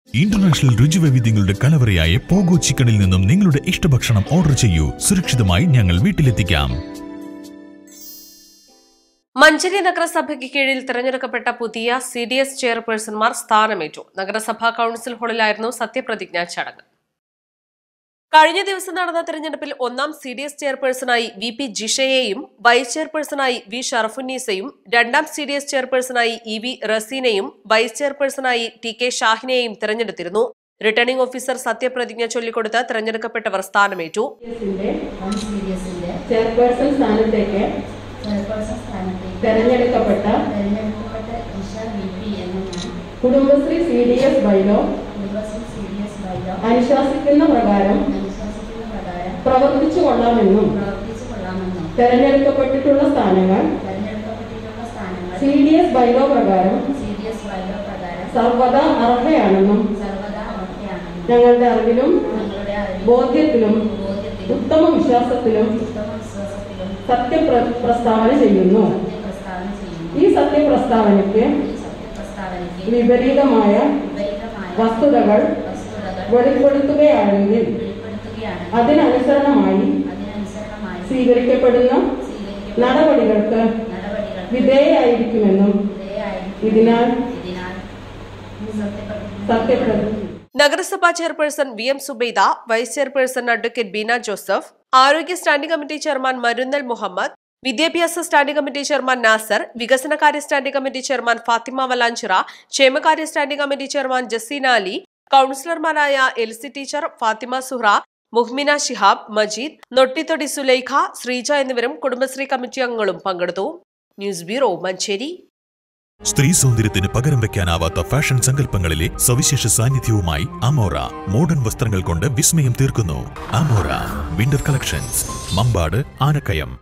international രുചിവൈവിധ്യങ്ങളുടെ കലവറയായ pogo ചിക്കനിൽ നിന്നും നിങ്ങളുടെ ഇഷ്ടഭക്ഷണം ഓർഡർ ചെയ്യൂ സുരക്ഷിതമായി ഞങ്ങൾ വീട്ടിലെത്തിക്കാം മഞ്ചേരി നഗരസഭയ്ക്ക് കീഴിൽ തിരഞ്ഞെടുക്കപ്പെട്ട പുതിയ സി ഡി എസ് ചെയർപേഴ്സൺമാർ സ്ഥാനമേറ്റു നഗരസഭാ കൌൺസിൽ ഹാളിലായിരുന്നു സത്യപ്രതിജ്ഞാ ചടങ്ങ് കഴിഞ്ഞ ദിവസം നടന്ന തെരഞ്ഞെടുപ്പിൽ ഒന്നാം സി ഡി എസ് ചെയർപേഴ്സണായി വി പി ജിഷയെയും വൈസ് ചെയർപേഴ്സണായി വി ഷറഫുന്നീസയും രണ്ടാം സി ഡി എസ് ചെയർപേഴ്സണായി ഇ വി റസീനയും വൈസ് ചെയർപേഴ്സണായി ടി കെ ഷാഹിനെയും തിരഞ്ഞെടുത്തിരുന്നു റിട്ടേണിംഗ് ഓഫീസർ സത്യപ്രതിജ്ഞ ചൊല്ലിക്കൊടുത്ത് തിരഞ്ഞെടുക്കപ്പെട്ടവർ സ്ഥാനമേറ്റു സീരിയസിന്റെ വൺ സീരിയസിന്റെ ചെയർപേഴ്സൺ സ്ഥാനത്തേക്ക് ചെയർപേഴ്സൺ സ്ഥാനത്തേക്ക് തെരഞ്ഞെടുക്കപ്പെട്ട തെരഞ്ഞെടുക്കപ്പെട്ട ഇഷ വി പി എന്ന ഞാൻ Kudumbashree C D S bylaw Kudumbashree സീരിയസ് ബൈലോ അനുശാസിക്കുന്ന പ്രകാരം അനുശാസിക്കുന്ന പ്രകാരം പ്രവർത്തിച്ചു കൊള്ളാമെന്നും പ്രവർത്തിച്ചു കൊള്ളാമെന്നും തെരഞ്ഞെടുക്കപ്പെട്ടിട്ടുള്ള സ്ഥാനങ്ങൾ തെരഞ്ഞെടുക്കപ്പെട്ടിട്ടുള്ള സ്ഥാനങ്ങൾ സി ഡി എസ് ബൈലോ പ്രകാരം സീരിയസ് ബൈലോ പ്രകാരം സർവദാ അർഹയാണെന്നും സർവദാ അവസ്ഥയാണെന്നും ഞങ്ങളുടെ അറിവിലും ഞങ്ങളുടെ അറിവിലും ബോധ്യത്തിലും ബോധ്യത്തിലും ഉത്തമ വിശ്വാസത്തിലും ഉത്തമ വിശ്വാസത്തിലും സത്യപ്രസ്താവന ചെയ്യുന്നു സത്യപ്രസ്താവന ചെയ്യുന്നു ഈ സത്യപ്രസ്താവനയ്ക്ക് ഈ സത്യപ്രസ്താവനയ്ക്ക് വിപരീതമായ വിപരീതമായ വസ്തുതകൾ വസ്തുതകൾ വെളിപ്പെടുത്തുകയാണെങ്കിൽ വെളിപ്പെടുത്തുകയാണ് അതിനനുസരണമായി അതിനനുസരണമായി സ്വീകരിക്കപ്പെടുന്ന സ്വീകരിക്കപ്പെടുന്ന നടപടികൾക്ക് നടപടികൾ വിധേയായിരിക്കുമെന്നും വിധേയായിരിക്കും ഇതിനാൽ ഇതിനാൽ സത്യപ്രതിജ്ഞ സത്യപ്രതിജ്ഞ നഗരസഭാ chairperson V M Subaida vice chairperson advocate Beena Joseph ആരോഗ്യ സ്റ്റാൻഡിംഗ് കമ്മിറ്റി ചെയർമാൻ മരുന്നൽ മുഹമ്മദ് വിദ്യാഭ്യാസ സ്റ്റാൻഡിംഗ് കമ്മിറ്റി ചെയർമാൻ നാസർ വികസനകാര്യ standing committee chairman Fathima Valanchira ക്ഷേമകാര്യ standing committee chairman Jaseena Ali കൌൺസിലർമാരായ എൽസി ടീച്ചർ ഫാത്തിമ സുഹ്ര മുഹ്മിന ശിഹാബ് മജീദ് നൊട്ടിത്തൊടി സുലൈഖ ശ്രീജ എന്നിവരും കുടുംബശ്രീ കമ്മിറ്റി അംഗങ്ങളും പങ്കെടുത്തു ന്യൂസ് ബ്യൂറോ മഞ്ചേരി സ്ത്രീ സൗന്ദര്യത്തിന് പകരം വെക്കാനാവാത്ത ഫാഷൻ സങ്കല്പങ്ങളിലെ സവിശേഷ സാന്നിധ്യവുമായി അമോറ മോഡേൺ വസ്ത്രങ്ങൾ കൊണ്ട് വിസ്മയം തീർക്കുന്നു Amora winter collections Mampad Anakkayam